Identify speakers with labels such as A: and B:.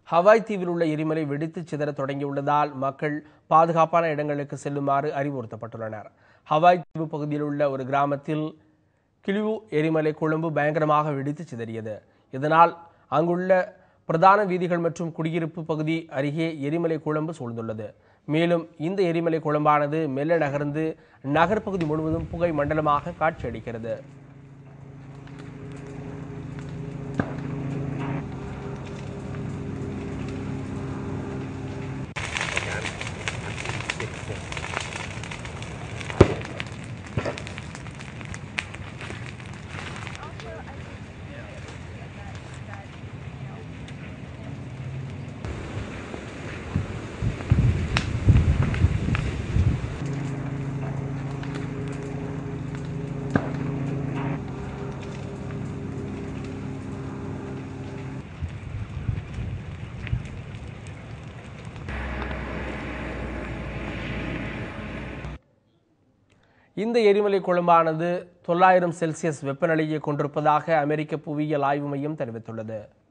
A: Hawaii தீவில் உள்ள எரிமலை வெடித்து சிதற தொடங்கியுள்ளதால் மக்கள் பாதுகாப்பான இடங்களுக்கு செல்லுமாறு அறிவுறுத்தப்பட்டுள்ளனர் ஹவாய் தீவு பகுதியில் உள்ள ஒரு கிராமத்தில் கிளிவு எரிமலை குழம்பு பயங்கரமாக வெடித்து சிதறியது இதனால் அங்குள்ள பிரதான வீதிகள் மற்றும் குடியிருப்பு பகுதி அருகே எரிமலை குழம்பு சூழ்ந்துள்ளது மேலும் இந்த எரிமலை குழம்பானது மெல்ல நகர்ந்து நகர்ப்பகுதி முழுவதும் புகை மண்டலமாக காட்சியளிக்கிறது இந்த எரிமலை குழம்பானது தொள்ளாயிரம் செல்சியஸ் வெப்பநிலையை கொண்டிருப்பதாக அமெரிக்க புவியியல் ஆய்வு மையம் தெரிவித்துள்ளது